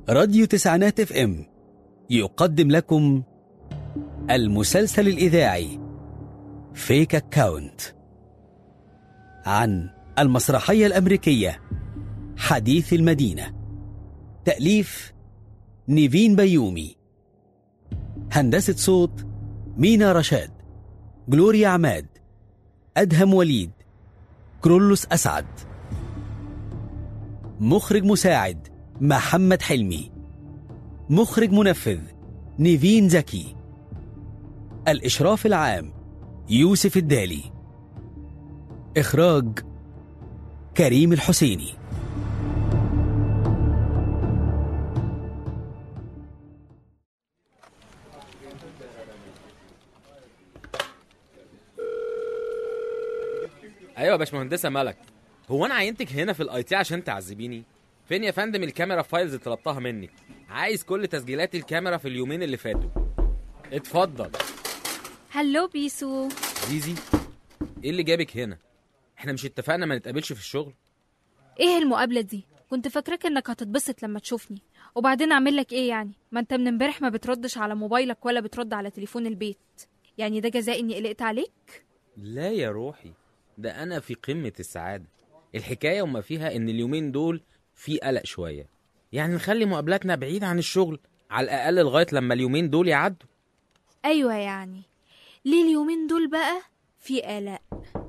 راديو تسعينات اف ام يقدم لكم المسلسل الإذاعي فيك أكاونت عن المسرحية الأمريكية حديث المدينة تأليف نيفين بيومي هندسة صوت مينا رشاد جلوريا عماد أدهم وليد كرولوس أسعد مخرج مساعد محمد حلمي مخرج منفذ نيفين زكي الإشراف العام يوسف الدالي إخراج كريم الحسيني ايوه يا باشمهندسه ملك هو انا عينتك هنا في الاي تي عشان تعذبيني فين يا فندم الكاميرا فايلز اللي طلبتها منك عايز كل تسجيلات الكاميرا في اليومين اللي فاتوا اتفضل هلو بيسو زيزي ايه اللي جابك هنا احنا مش اتفقنا ما نتقابلش في الشغل ايه المقابله دي كنت فاكراك انك هتتبسط لما تشوفني وبعدين اعمل لك ايه يعني ما انت من امبارح ما بتردش على موبايلك ولا بترد على تليفون البيت يعني ده جزاء اني قلقت عليك لا يا روحي ده انا في قمه السعاده الحكايه وما فيها ان اليومين دول في قلق شويه يعني نخلي مقابلاتنا بعيد عن الشغل على الاقل لغايه لما اليومين دول يعدوا ايوه يعني ليه اليومين دول بقى في قلق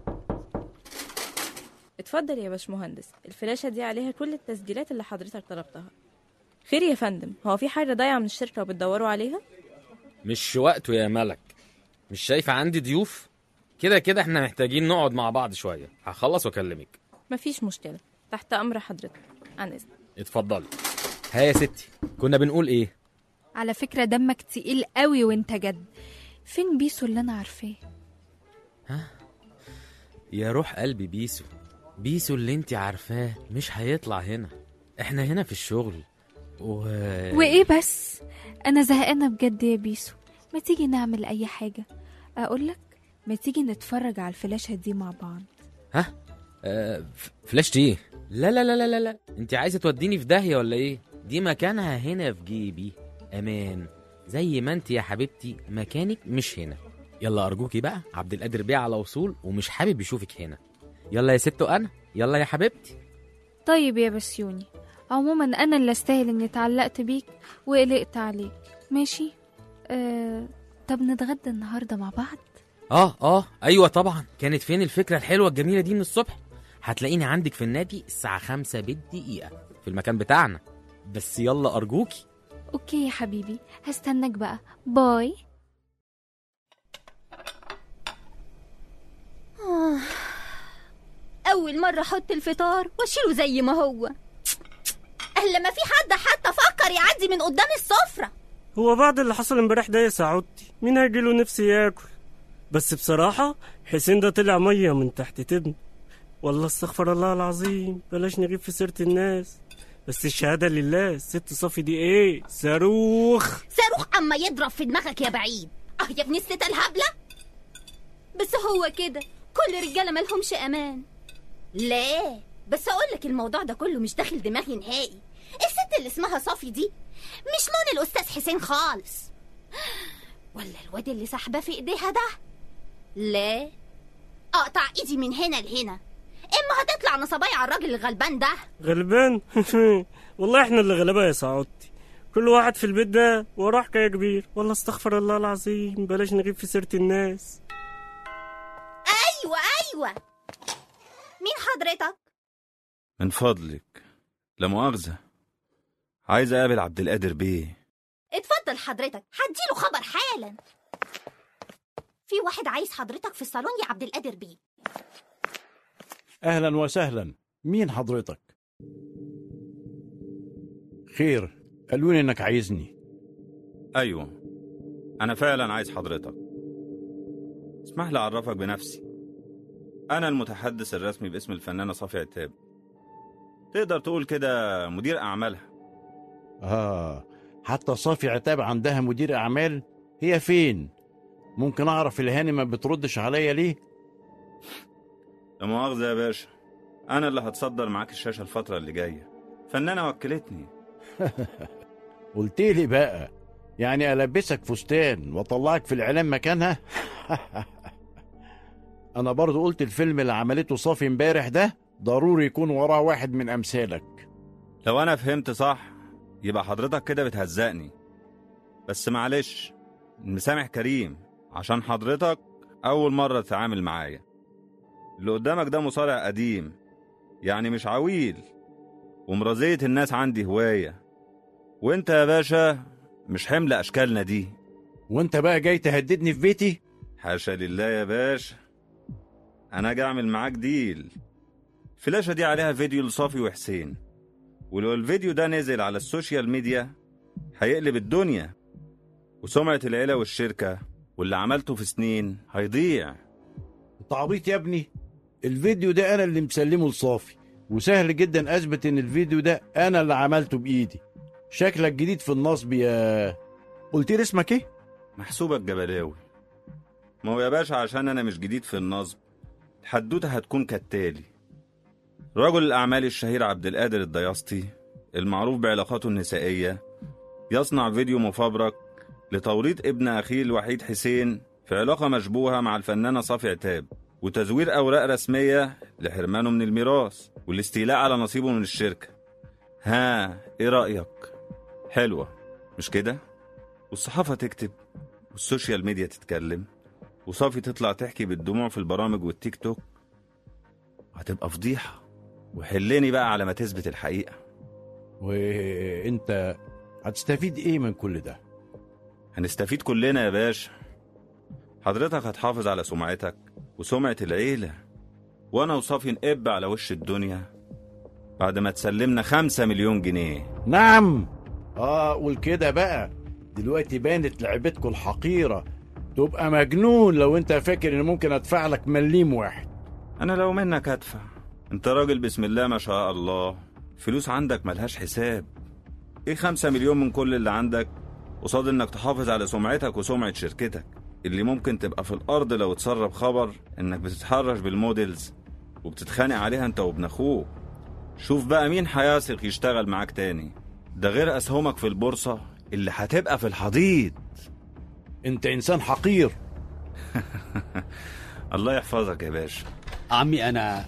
اتفضل يا باشمهندس الفلاشة دي عليها كل التسجيلات اللي حضرتك طلبتها خير يا فندم هو في حاجة ضايعة من الشركة وبتدوروا عليها؟ مش وقته يا ملك مش شايفه عندي ضيوف كده كده احنا محتاجين نقعد مع بعض شويه هخلص واكلمك مفيش مشكلة تحت أمر حضرتك عن إذن اتفضلي ها يا ستي كنا بنقول ايه على فكره دمك تقيل قوي وانت جد فين بيسو اللي انا عارفاه يا روح قلبي بيسو بيسو اللي انت عارفاه مش هيطلع هنا احنا هنا في الشغل و... وايه بس انا زهقانه بجد يا بيسو ما تيجي نعمل اي حاجه اقولك ما تيجي نتفرج على الفلاشه دي مع بعض ها آه ف- فلاش ايه لا لا لا لا لا لا انت عايزه توديني في داهيه ولا ايه دي مكانها هنا في جيبي امان زي ما انت يا حبيبتي مكانك مش هنا يلا ارجوكي بقى عبد القادر بيه على وصول ومش حابب يشوفك هنا يلا يا ست انا يلا يا حبيبتي طيب يا بسيوني عموما انا اللي استاهل اني اتعلقت بيك وقلقت عليك ماشي آه... طب نتغدى النهارده مع بعض اه اه ايوه طبعا كانت فين الفكره الحلوه الجميله دي من الصبح هتلاقيني عندك في النادي الساعه خمسة بالدقيقه في المكان بتاعنا بس يلا ارجوكي اوكي يا حبيبي هستناك بقى باي أول مرة أحط الفطار وأشيله زي ما هو إلا ما في حد حتى فكر يعدي من قدام السفرة هو بعد اللي حصل امبارح ده يا سعودتي مين هيجيله نفسي ياكل بس بصراحة حسين ده طلع مية من تحت تبن والله استغفر الله العظيم بلاش نغيب في سيرة الناس بس الشهادة لله الست صافي دي ايه صاروخ صاروخ أما يضرب في دماغك يا بعيد أه يا ابن الست الهبلة بس هو كده كل رجالة ملهمش أمان لا بس أقول لك الموضوع ده كله مش داخل دماغي نهائي الست اللي اسمها صافي دي مش لون الأستاذ حسين خالص ولا الواد اللي سحباه في إيديها ده لا أقطع إيدي من هنا لهنا إما هتطلع نصبايا على الراجل الغلبان ده غلبان والله احنا اللي غلبة يا سعودتي كل واحد في البيت ده وراه حكاية كبير والله استغفر الله العظيم بلاش نغيب في سيرة الناس أيوة أيوة مين حضرتك؟ من فضلك لا مؤاخذة عايز أقابل عبد القادر بيه اتفضل حضرتك هديله خبر حالا في واحد عايز حضرتك في الصالون يا عبد القادر بيه أهلا وسهلا مين حضرتك؟ خير قالوا لي إنك عايزني أيوة أنا فعلا عايز حضرتك اسمح لي أعرفك بنفسي أنا المتحدث الرسمي باسم الفنانة صافي عتاب تقدر تقول كده مدير أعمالها آه حتى صافي عتاب عندها مدير أعمال هي فين؟ ممكن أعرف الهاني ما بتردش عليا ليه؟ لا مؤاخذة يا باشا أنا اللي هتصدر معاك الشاشة الفترة اللي جاية فنانة وكلتني قلت لي بقى يعني ألبسك فستان وأطلعك في الإعلان مكانها أنا برضو قلت الفيلم اللي عملته صافي امبارح ده ضروري يكون وراه واحد من أمثالك لو أنا فهمت صح يبقى حضرتك كده بتهزقني بس معلش مسامح كريم عشان حضرتك أول مرة تتعامل معايا اللي قدامك ده مصارع قديم يعني مش عويل ومرازية الناس عندي هواية وانت يا باشا مش حمل أشكالنا دي وأنت بقى جاي تهددني في بيتي حاشا لله يا باشا أنا جاي أعمل معاك ديل الفلاشة دي عليها فيديو لصافي وحسين ولو الفيديو ده نزل على السوشيال ميديا هيقلب الدنيا وسمعة العيلة والشركة واللي عملته في سنين هيضيع أنت عبيط يا ابني الفيديو ده أنا اللي مسلمه لصافي وسهل جدا أثبت إن الفيديو ده أنا اللي عملته بإيدي شكلك جديد في النصب يا قلت لي اسمك إيه؟ محسوبك جبلاوي ما هو يا باشا عشان أنا مش جديد في النصب الحدوتة هتكون كالتالي رجل الأعمال الشهير عبد القادر الدياسطي المعروف بعلاقاته النسائية يصنع فيديو مفبرك لتوريط ابن أخيه الوحيد حسين في علاقة مشبوهة مع الفنانة صافي عتاب وتزوير أوراق رسمية لحرمانه من الميراث والاستيلاء على نصيبه من الشركة ها إيه رأيك؟ حلوة مش كده؟ والصحافة تكتب والسوشيال ميديا تتكلم وصافي تطلع تحكي بالدموع في البرامج والتيك توك هتبقى فضيحة وحلني بقى على ما تثبت الحقيقة وأنت هتستفيد إيه من كل ده؟ هنستفيد كلنا يا باشا حضرتك هتحافظ على سمعتك وسمعة العيلة وأنا وصافي نقب على وش الدنيا بعد ما تسلمنا خمسة مليون جنيه نعم اه قول كده بقى دلوقتي بانت لعبتكم الحقيرة تبقى مجنون لو انت فاكر ان ممكن ادفع لك مليم واحد أنا لو منك هدفع أنت راجل بسم الله ما شاء الله فلوس عندك ملهاش حساب إيه خمسة مليون من كل اللي عندك قصاد إنك تحافظ على سمعتك وسمعة شركتك اللي ممكن تبقى في الأرض لو اتسرب خبر إنك بتتحرش بالموديلز وبتتخانق عليها أنت وابن أخوك شوف بقى مين هيثق يشتغل معاك تاني ده غير أسهمك في البورصة اللي هتبقى في الحضيض انت انسان حقير الله يحفظك يا باشا عمي انا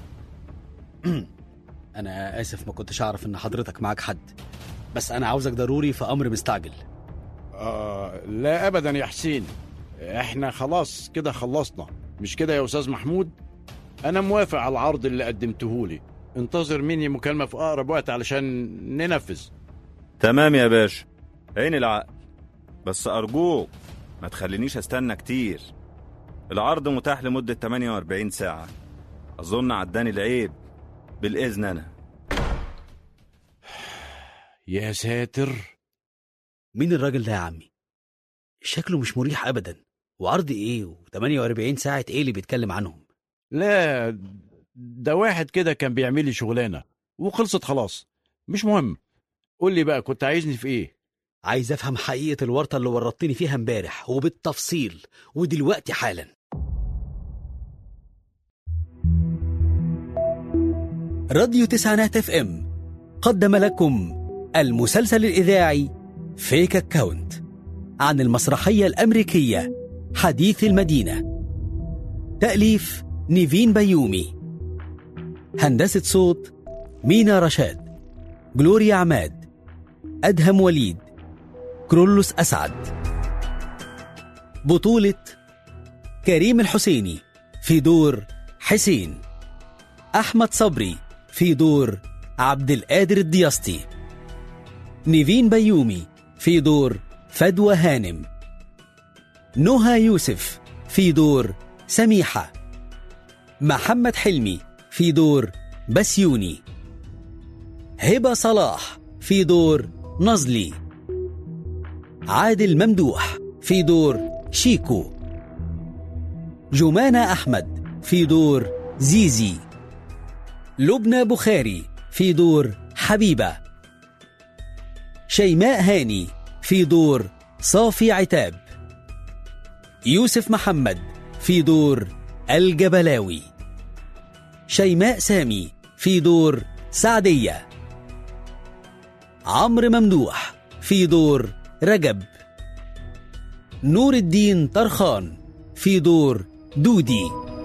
انا اسف ما كنتش اعرف ان حضرتك معاك حد بس انا عاوزك ضروري في امر مستعجل آه لا ابدا يا حسين احنا خلاص كده خلصنا مش كده يا استاذ محمود انا موافق على العرض اللي قدمته لي انتظر مني مكالمة في اقرب وقت علشان ننفذ تمام يا باشا عين العقل بس أرجوك ما تخلينيش استنى كتير العرض متاح لمدة 48 ساعة أظن عداني العيب بالإذن أنا يا ساتر مين الراجل ده يا عمي شكله مش مريح ابدا وعرض ايه و48 ساعه ايه اللي بيتكلم عنهم لا ده واحد كده كان بيعمل لي شغلانة وخلصت خلاص مش مهم قول لي بقى كنت عايزني في ايه عايز افهم حقيقه الورطه اللي ورطتني فيها امبارح وبالتفصيل ودلوقتي حالا راديو تسعينات اف ام قدم لكم المسلسل الاذاعي فيك اكاونت عن المسرحيه الامريكيه حديث المدينه تاليف نيفين بيومي هندسه صوت مينا رشاد جلوريا عماد ادهم وليد كرولوس اسعد بطوله كريم الحسيني في دور حسين احمد صبري في دور عبد القادر الدياسطي نيفين بيومي في دور فدوى هانم نهى يوسف في دور سميحة محمد حلمي في دور بسيوني هبة صلاح في دور نزلي عادل ممدوح في دور شيكو جمانة أحمد في دور زيزي لبنى بخاري في دور حبيبة شيماء هاني في دور صافي عتاب يوسف محمد في دور الجبلاوي شيماء سامي في دور سعدية عمرو ممدوح في في دور رجب نور الدين طرخان في دور دودي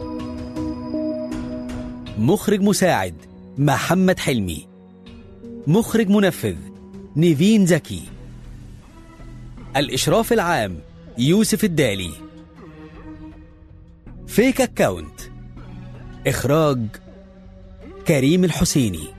مخرج مساعد محمد حلمي مخرج منفذ نيفين زكي الإشراف العام يوسف الدالي فيك أكاونت إخراج كريم الحسيني